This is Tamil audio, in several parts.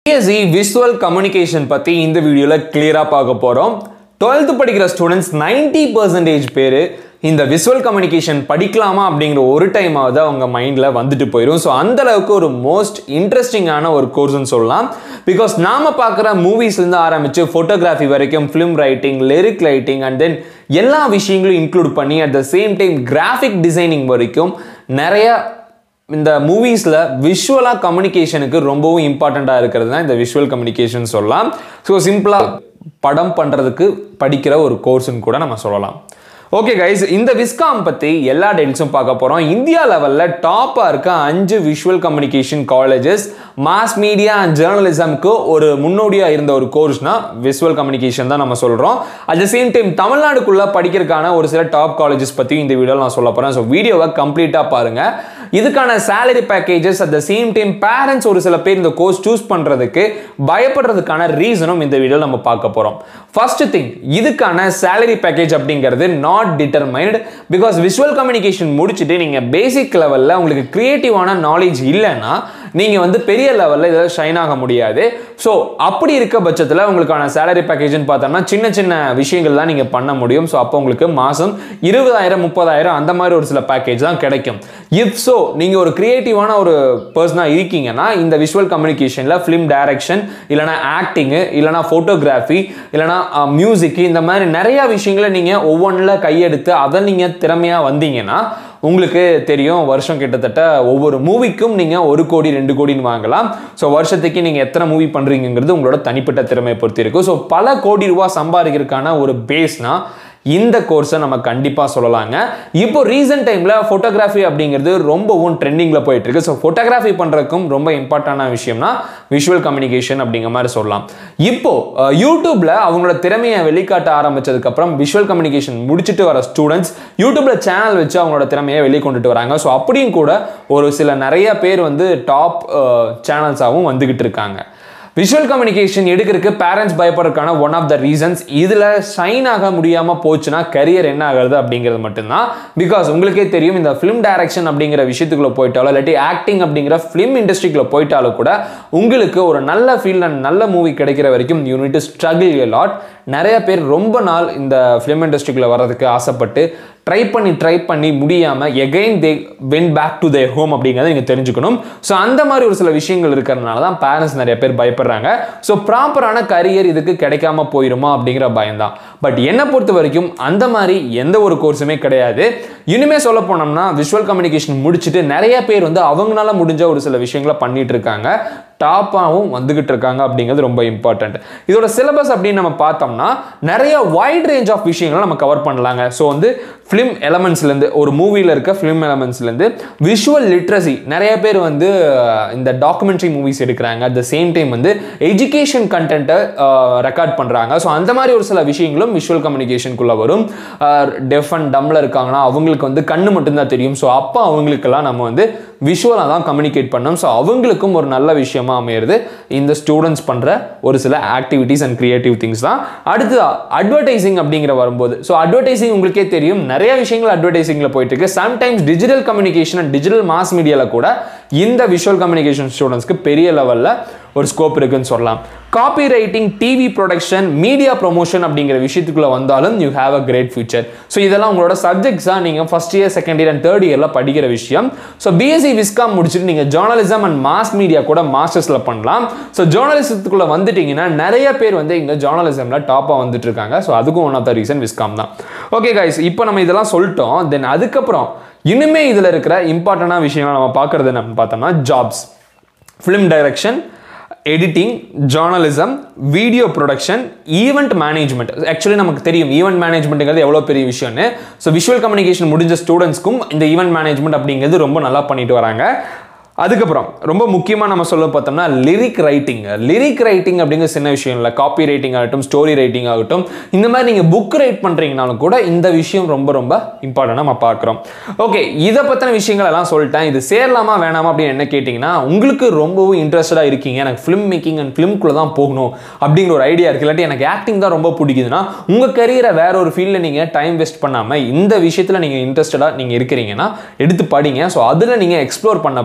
பிஎஸ்சி விஷுவல் கம்யூனிகேஷன் பற்றி இந்த வீடியோவில் கிளியராக பார்க்க போகிறோம் டுவெல்த்து படிக்கிற ஸ்டூடெண்ட்ஸ் 90% பர்சன்டேஜ் பேர் இந்த விஷுவல் கம்யூனிகேஷன் படிக்கலாமா அப்படிங்கிற ஒரு டைமாவது அவங்க மைண்டில் வந்துட்டு போயிடும் ஸோ அந்த அளவுக்கு ஒரு மோஸ்ட் இன்ட்ரெஸ்டிங்கான ஒரு கோர்ஸ்னு சொல்லலாம் பிகாஸ் நாம பார்க்குற மூவிஸ்லேருந்து ஆரம்பித்து ஃபோட்டோகிராஃபி வரைக்கும் film writing lyric writing and then எல்லா விஷயங்களும் இன்க்ளூட் பண்ணி at the same time graphic designing வரைக்கும் நிறைய இந்த மூவிஸில் விஷுவலாக கம்யூனிகேஷனுக்கு ரொம்பவும் இம்பார்ட்டண்ட்டாக இருக்கிறது தான் இந்த விஷுவல் கம்யூனிகேஷன் சொல்லலாம் ஸோ சிம்பிளாக படம் பண்ணுறதுக்கு படிக்கிற ஒரு கோர்ஸ்னு கூட நம்ம சொல்லலாம் ஓகே கைஸ் இந்த விஸ்காம் பற்றி எல்லா டீல்ஸும் பார்க்க போகிறோம் இந்தியா லெவலில் டாப்பாக இருக்க அஞ்சு visual communication colleges mass media and ஜேர்னலிசம்க்கு ஒரு முன்னோடியாக இருந்த ஒரு கோர்ஸ்னா விஷுவல் கம்யூனிகேஷன் தான் நம்ம சொல்கிறோம் அட் த சேம் டைம் தமிழ்நாடுக்குள்ளே படிக்கிறதுக்கான ஒரு சில டாப் காலேஜஸ் பற்றி இந்த வீடியோவில் நான் சொல்ல போகிறேன் ஸோ வீடியோவை கம்ப்ளீட்டாக பாருங்கள் இதுக்கான salary packages at the same time parents ஒரு சில பேர் இந்த கோர்ஸ் சூஸ் பண்ணுறதுக்கு பயப்படுறதுக்கான ரீசனும் இந்த வீடியோவில் நம்ம பார்க்க போகிறோம் ஃபர்ஸ்ட் திங் இதுக்கான சேலரி பேக்கேஜ் அப்படிங்கிறது not determined because visual communication முடிச்சுட்டு நீங்கள் பேசிக் லெவலில் உங்களுக்கு க்ரியேட்டிவான நாலேஜ் இல்லைன்னா நீங்கள் வந்து பெரிய லெவலில் இதில் ஷைன் ஆக முடியாது ஸோ அப்படி இருக்க பட்சத்தில் உங்களுக்கான சேலரி பேக்கேஜ்னு பார்த்தோம்னா சின்ன சின்ன விஷயங்கள் தான் நீங்கள் பண்ண முடியும் ஸோ அப்போ உங்களுக்கு மாதம் இருபதாயிரம் முப்பதாயிரம் அந்த மாதிரி ஒரு சில பேக்கேஜ் தான் கிடைக்கும் இஃப் ஸோ நீங்கள் ஒரு க்ரியேட்டிவான ஒரு பர்சனாக இருக்கீங்கன்னா இந்த விஷுவல் கம்யூனிகேஷனில் ஃபிலிம் டைரக்ஷன் இல்லைனா ஆக்டிங்கு இல்லைனா ஃபோட்டோகிராஃபி இல்லைனா மியூசிக் இந்த மாதிரி நிறையா விஷயங்களை நீங்கள் ஒவ்வொன்றில் கையெடுத்து அதை நீங்கள் திறமையாக வந்தீங்கன்னா உங்களுக்கு தெரியும் வருஷம் கிட்டத்தட்ட ஒவ்வொரு மூவிக்கும் நீங்கள் ஒரு கோடி ரெண்டு கோடின்னு வாங்கலாம் ஸோ வருஷத்துக்கு நீங்கள் எத்தனை மூவி பண்ணுறீங்கிறது உங்களோட தனிப்பட்ட திறமையை பொறுத்து இருக்கும் ஸோ பல கோடி ரூபா சம்பாதிக்கிறதுக்கான ஒரு பேஸ்னா இந்த கோர்ஸை நம்ம கண்டிப்பாக சொல்லலாங்க இப்போ ரீசெண்ட் டைமில் ஃபோட்டோகிராஃபி அப்படிங்கிறது ரொம்பவும் ட்ரெண்டிங்கில் போயிட்டு இருக்கு ஸோ ஃபோட்டோகிராஃபி பண்ணுறதுக்கும் ரொம்ப இம்பார்ட்டண்டான விஷயம்னா விஷுவல் கம்யூனிகேஷன் அப்படிங்கிற மாதிரி சொல்லலாம் இப்போ அஹ், யூடியூப்ல அவங்களோட திறமையை வெளிக்காட்ட ஆரம்பிச்சதுக்கப்புறம் விஷுவல் கம்யூனிகேஷன் முடிச்சுட்டு வர ஸ்டூடெண்ட்ஸ் யூடியூப்ல சேனல் வச்சு அவங்களோட திறமையை வெளியே கொண்டுட்டு வராங்க ஸோ அப்படியும் கூட ஒரு சில நிறைய பேர் வந்து டாப் சேனல்ஸாகவும் வந்துகிட்டு இருக்காங்க விஷுவல் கம்யூனிகேஷன் எடுக்கிறதுக்கு பேரண்ட்ஸ் பயப்படுறதுக்கான ஒன் ஆஃப் த ரீசன்ஸ் இதில் ஷைன் ஆக முடியாமல் போச்சுன்னா கரியர் என்ன ஆகுறது அப்படிங்கிறது மட்டும்தான் பிகாஸ் உங்களுக்கே தெரியும் இந்த ஃபிலிம் டைரக்ஷன் அப்படிங்கிற விஷயத்துக்குள்ள போயிட்டாலோ இல்லாட்டி ஆக்டிங் அப்படிங்கிற ஃபிலிம் இண்டஸ்ட்ரிக்குள்ள போயிட்டாலும் கூட உங்களுக்கு ஒரு நல்ல ஃபீல்ட் அண்ட் நல்ல மூவி கிடைக்கிற வரைக்கும் you need to struggle a lot நிறைய பேர் ரொம்ப நாள் இந்த ஃபிலிம் இண்டஸ்ட்ரிக்குள்ள வர்றதுக்கு ஆசைப்பட்டு ட்ரை பண்ணி ட்ரை பண்ணி முடியாமல் again they went back to their home அப்படிங்கிறத நீங்கள் தெரிஞ்சுக்கணும் ஸோ அந்த மாதிரி ஒரு சில விஷயங்கள் இருக்கிறதுனால தான் பேரண்ட்ஸ் நிறைய பேர் பயப்படுறாங்க ஸோ ப்ராப்பரான கரியர் இதுக்கு கிடைக்காம போயிருமா அப்படிங்கிற பயம்தான் பட் என்னை பொறுத்த வரைக்கும் அந்த மாதிரி எந்த ஒரு கோர்ஸுமே கிடையாது இனிமே சொல்ல போனோம்னா விஷுவல் கம்யூனிகேஷன் முடிச்சுட்டு நிறைய பேர் வந்து அவங்களால முடிஞ்ச ஒரு சில விஷயங்களை பண்ணிட்டு இருக்காங்க டாப்பாகவும் வந்துகிட்டு இருக்காங்க அப்படிங்கிறது ரொம்ப இம்பார்ட்டன்ட் இதோட சிலபஸ் அப்படின்னு நம்ம பார்த்தோம்னா நிறைய வைட் ரேஞ்ச் ஆஃப் விஷயங்களை நம்ம கவர் பண்ணலாங்க ஸோ வந்து ஃபிலிம் எலமெண்ட்ஸ்லேருந்து ஒரு மூவியில் இருக்க ஃபிலிம் எலமெண்ட்ஸ்லேருந்து விஷுவல் லிட்ரஸி நிறைய பேர் வந்து அஹ், இந்த டாக்குமெண்ட்ரி மூவிஸ் எடுக்கிறாங்க அட் த சேம் டைம் வந்து எஜுகேஷன் கண்டென்ட்டை ரெக்கார்ட் பண்ணுறாங்க ஸோ அந்த மாதிரி ஒரு சில விஷயங்களும் விஷுவல் கம்யூனிகேஷனுக்குள்ளே வரும் டெஃப் அண்ட் டம்மில் இருக்காங்கன்னா அவங்களுக்கு வந்து கண்ணு மட்டும்தான் தெரியும் ஸோ அப்போ அவங்களுக்கெல்லாம் நம்ம வந்து விஷுவலாக தான் கம்யூனிகேட் பண்ணோம் ஸோ அவங்களுக்கும் ஒரு நல்ல விஷயமா அமையிறது இந்த ஸ்டூடெண்ட்ஸ் பண்ணுற ஒரு சில ஆக்டிவிட்டீஸ் அண்ட் கிரியேட்டிவ் திங்ஸ் தான் அடுத்ததா அட்வர்டைசிங் அப்படிங்கிற வரும்போது ஸோ அட்வர்டைசிங் உங்களுக்கே தெரியும் நிறைய விஷயங்கள் அட்வர்டைசிங்கில் போயிட்டு இருக்கு sometimes digital communication and digital mass மீடியாவில் கூட இந்த விஷுவல் கம்யூனிகேஷன் ஸ்டூடெண்ட்ஸ்க்கு பெரிய லெவலில் ஒரு ஸ்கோப் இருக்குன்னு சொல்லலாம் copy writing TV production media promotion அப்படிங்கிற விஷயத்துக்குள்ள வந்தாலும் you have a great future so இதெல்லாம் உங்களோட சப்ஜெக்ட்ஸாக நீங்கள் first year second year and third இயரில் படிக்கிற விஷயம் ஸோ பிஎஸ்சி விஸ்காம் முடிச்சுட்டு நீங்கள் ஜேர்னலிசம் அண்ட் மாஸ் மீடியா கூட மாஸ்டர்ஸில் பண்ணலாம் ஸோ ஜேர்னலிசத்துக்குள்ளே வந்துட்டீங்கன்னா நிறைய பேர் வந்து இங்கே ஜேர்னலிசமில் டாப்பாக வந்துட்டு இருக்காங்க ஸோ அதுக்கும் one of the reason viscom தான் ஓகே கைஸ் இப்போ நம்ம இதெல்லாம் சொல்லிட்டோம் தென் அதுக்கப்புறம் இனிமே இதில் இருக்கிற இம்பார்ட்டண்டான விஷயங்களை நம்ம பார்க்குறது என்ன பார்த்தோம்னா jobs film direction editing journalism video production event management actually நமக்கு தெரியும் ஈவெண்ட் மேனேஜ்மெண்ட்டுங்கிறது எவ்வளோ பெரிய விஷயம்னு ஸோ விஷுவல் கம்யூனிகேஷன் முடிஞ்ச ஸ்டூடெண்ட்ஸ்க்கும் இந்த ஈவெண்ட் மேனேஜ்மெண்ட் அப்படிங்கிறது ரொம்ப நல்லா பண்ணிட்டு வராங்க அதுக்கப்புறம் ரொம்ப முக்கியமாக நம்ம சொல்ல பார்த்தோம்னா லிரிக் ரைட்டிங் லிரிக் ரைட்டிங் அப்படிங்கிற சின்ன விஷயம் இல்லை காப்பி ரைட்டிங் ஆகட்டும் ஸ்டோரி ரைட்டிங் ஆகட்டும் இந்த மாதிரி நீங்கள் புக் ரைட் பண்ணுறீங்கனாலும் கூட இந்த விஷயம் ரொம்ப ரொம்ப இம்பார்ட்டண்டாக நம்ம பார்க்குறோம் ஓகே இதை பற்றின விஷயங்கள் எல்லாம் சொல்லிட்டேன் இது சேரலாமா வேணாமா அப்படின்னு என்ன கேட்டிங்கன்னா உங்களுக்கு ரொம்பவும் இன்ட்ரெஸ்டடாக இருக்கீங்க எனக்கு ஃபிலிம் மேக்கிங் அண்ட் ஃபிலிம்குள்ளே தான் போகணும் அப்படிங்கிற ஒரு ஐடியா இருக்குது இல்லாட்டி எனக்கு ஆக்டிங் தான் ரொம்ப பிடிக்குதுன்னா உங்கள் கரியரை வேற ஒரு ஃபீல்டில் நீங்கள் டைம் வேஸ்ட் பண்ணாமல் இந்த விஷயத்தில் நீங்கள் இன்ட்ரெஸ்டடாக நீங்கள் இருக்கிறீங்கன்னா எடுத்து படிங்க ஸோ அதில் நீங்கள் எக்ஸ்ப்ளோர் பண்ண பண்ண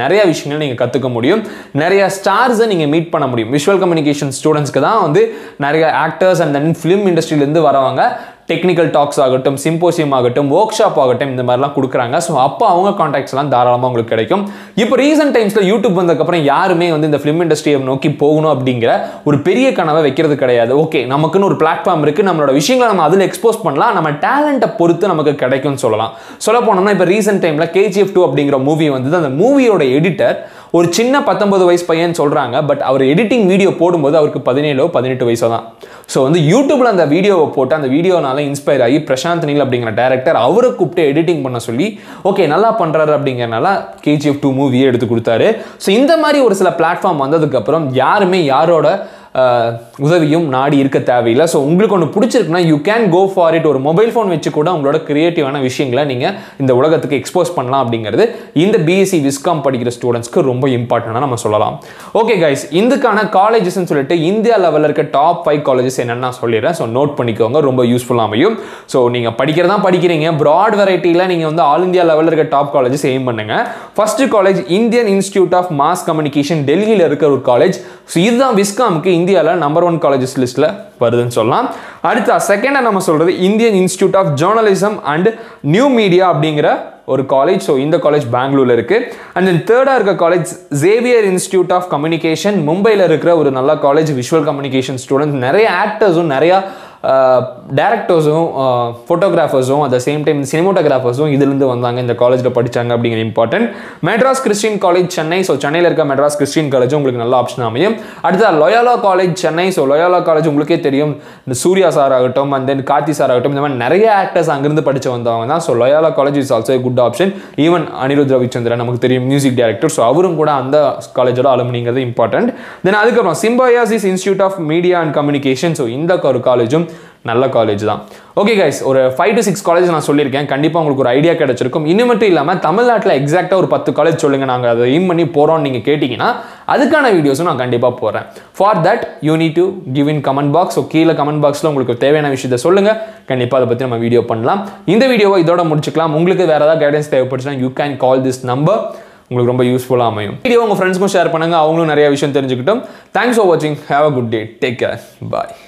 நிறைய விஷயங்கள் நீங்கள் கற்றுக்க முடியும் நிறைய ஸ்டார்ஸை நீங்கள் மீட் பண்ண முடியும் விஷுவல் கம்யூனிகேஷன் ஸ்டூடெண்ட்ஸ்க்கு தான் வந்து நிறைய ஆக்டர்ஸ் அண்ட் தென் ஃபிலிம் இண்டஸ்ட்ரியிலேருந்து வரவங்க டெக்னிக்கல் டாக்ஸ் ஆகட்டும் சிம்போசியம் ஆகட்டும் ஒர்க் ஷாப் ஆகட்டும் இந்த மாதிரிலாம் கொடுக்குறாங்க ஸோ அப்போ அவங்க கான்டாக்ட்ஸ்லாம் தாராளமாக உங்களுக்கு கிடைக்கும் இப்போ ரீசெண்ட் டைம்ஸில் யூடியூப் வந்ததுக்கப்புறம் யாருமே வந்து இந்த ஃபிலிம் இண்டஸ்ட்ரியை நோக்கி போகணும் அப்படிங்கிற ஒரு பெரிய கனவை வைக்கிறது கிடையாது ஓகே நமக்குன்னு ஒரு பிளாட்ஃபார்ம் இருக்குது நம்மளோட விஷயங்களை நம்ம அதில் எக்ஸ்போஸ் பண்ணலாம் நம்ம டேலண்ட்டை பொறுத்து நமக்கு கிடைக்கும்னு சொல்லலாம் சொல்ல போனோம்னா இப்போ ரீசெண்ட் டைமில் கேஜிஎஃப் டூ அப்படிங்கிற மூவி வந்தது அந்த மூவியோட எடிட்டர் ஒரு சின்ன பத்தொன்பது வயசு பையன் சொல்கிறாங்க பட் அவர் எடிட்டிங் வீடியோ போடும்போது அவருக்கு பதினேழோ பதினெட்டு வயசோ தான் ஸோ வந்து யூடியூப்ல அந்த வீடியோவை போட்டு அந்த வீடியோனால இன்ஸ்பயர் ஆகி பிரசாந்த் நீல் அப்படிங்கிற டேரக்டர் அவரை கூப்பிட்டு எடிட்டிங் பண்ண சொல்லி ஓகே நல்லா பண்ணுறாரு அப்படிங்கிறனால கேஜிஎஃப் டூ மூவியே எடுத்து கொடுத்தாரு ஸோ இந்த மாதிரி ஒரு சில பிளாட்ஃபார்ம் வந்ததுக்கப்புறம் யாருமே யாரோட ஆஹ், உதவியும் நாடி இருக்க தேவையில்லை ஸோ உங்களுக்கு ஒன்று பிடிச்சிருக்குன்னா you can go for it ஒரு மொபைல் ஃபோன் வச்சு கூட உங்களோட கிரியேட்டிவான விஷயங்களை நீங்கள் இந்த உலகத்துக்கு எக்ஸ்போஸ் பண்ணலாம் அப்படிங்கிறது இந்த பிஎஸ்சி விஸ்காம் படிக்கிற ஸ்டூடெண்ட்ஸ்க்கு ரொம்ப இம்பார்ட்டண்டாக நம்ம சொல்லலாம் ஓகே கைஸ் இதுக்கான காலேஜஸ்ன்னு சொல்லிட்டு இந்தியா லெவலில் இருக்க டாப் ஃபைவ் காலேஜஸ் என்னன்னு நான் சொல்லிடுறேன் ஸோ நோட் பண்ணிக்கோங்க ரொம்ப யூஸ்ஃபுல்லாக அமையும் ஸோ நீங்கள் படிக்கிறதா படிக்கிறீங்க ப்ராட் வெரைட்டியில் நீங்கள் வந்து ஆல் இந்தியா லெவலில் இருக்க டாப் காலேஜஸ் எய்ம் பண்ணுங்க first college Indian Institute of Mass Communication டெல்லியில் இருக்கிற ஒரு காலேஜ் ஸோ இதுதான் விஸ்காமுக்கு இந்தியாவில் நம்பர் ஒன் காலேஜஸ் லிஸ்ட்டில் வருதுன்னு சொல்லலாம் அடுத்த செகண்டாக நம்ம சொல்கிறது Indian Institute of Journalism and New Media அப்படிங்கிற ஒரு காலேஜ் ஸோ இந்த காலேஜ் பெங்களூர்ல இருக்கு அண்ட் தென் தேர்டாக இருக்க college Xavier Institute of Communication மும்பையில் இருக்கிற ஒரு நல்ல காலேஜ் விஷுவல் கம்யூனிகேஷன் ஸ்டூடெண்ட்ஸ் நிறைய ஆக்டர்ஸும் நிறையா டேரக்டர்ஸும் ஃபோட்டோகிராஃபர்ஸும் அட் த சேம் டைம் சினிமோட்டோகிராஃபர்ஸும் இதுலேருந்து வந்தாங்க இந்த காலேஜில் படித்தாங்க அப்படிங்கிற important Madras Christian College Chennai so சென்னையில் இருக்க மெட்ராஸ் கிறிஸ்டின் காலேஜ் உங்களுக்கு நல்ல ஆப்ஷன் அமையும் அடுத்த Loyola College Chennai so Loyola College உங்களுக்கே தெரியும் இந்த சூர்யா சார் ஆகட்டும் அண்ட் தென் கார்த்தி சார் ஆகட்டும் இந்த மாதிரி நிறைய ஆக்டர்ஸ் அங்கிருந்து படிச்சு வந்தவங்க தான் so Loyola College is also good option even Anirudh Ravichandran நமக்கு தெரியும் மியூசிக் டைரக்டர் ஸோ அவரும் கூட அந்த காலேஜோட அலுமினிங்கிறது இம்பார்ட்டன்ட் தென் அதுக்கப்புறம் Symbiosis Institute of Media and Communication so இந்த ஒரு காலேஜும் நல்ல காலேஜ் தான் ஓகே கைஸ் ஒரு ஃபைவ் டு சிக்ஸ் காலேஜ் நான் சொல்லியிருக்கேன் கண்டிப்பாக உங்களுக்கு ஒரு ஐடியா கிடைச்சிருக்கும் இன்னும் மட்டும் இல்லாமல் தமிழ்நாட்டில் எக்ஸாக்டாக ஒரு பத்து காலேஜ் சொல்லுங்கள் நாங்கள் அதை எய்ம் பண்ணி போகிறோம்னு நீங்கள் கேட்டிங்கன்னா அதுக்கான வீடியோஸும் நான் கண்டிப்பாக போடுறேன் for that you need to give in comment box so கீழே கமெண்ட் பாக்ஸில் உங்களுக்கு தேவையான விஷயத்தை சொல்லுங்கள் கண்டிப்பாக அதை பற்றி நம்ம வீடியோ பண்ணலாம் இந்த வீடியோவை இதோட முடிச்சுக்கலாம் உங்களுக்கு வேறு ஏதாவது கைடன்ஸ் தேவைப்பட்டுச்சுன்னா you can call this number உங்களுக்கு ரொம்ப யூஸ்ஃபுல்லாக அமையும் வீடியோ உங்கள் ஃப்ரெண்ட்ஸ்க்கும் ஷேர் பண்ணுங்கள் அவங்களும் நிறைய விஷயம் தெரிஞ்சுக்கிட்டோம் தேங்க்ஸ் ஃபார் வாட்சிங் have a good day take care bye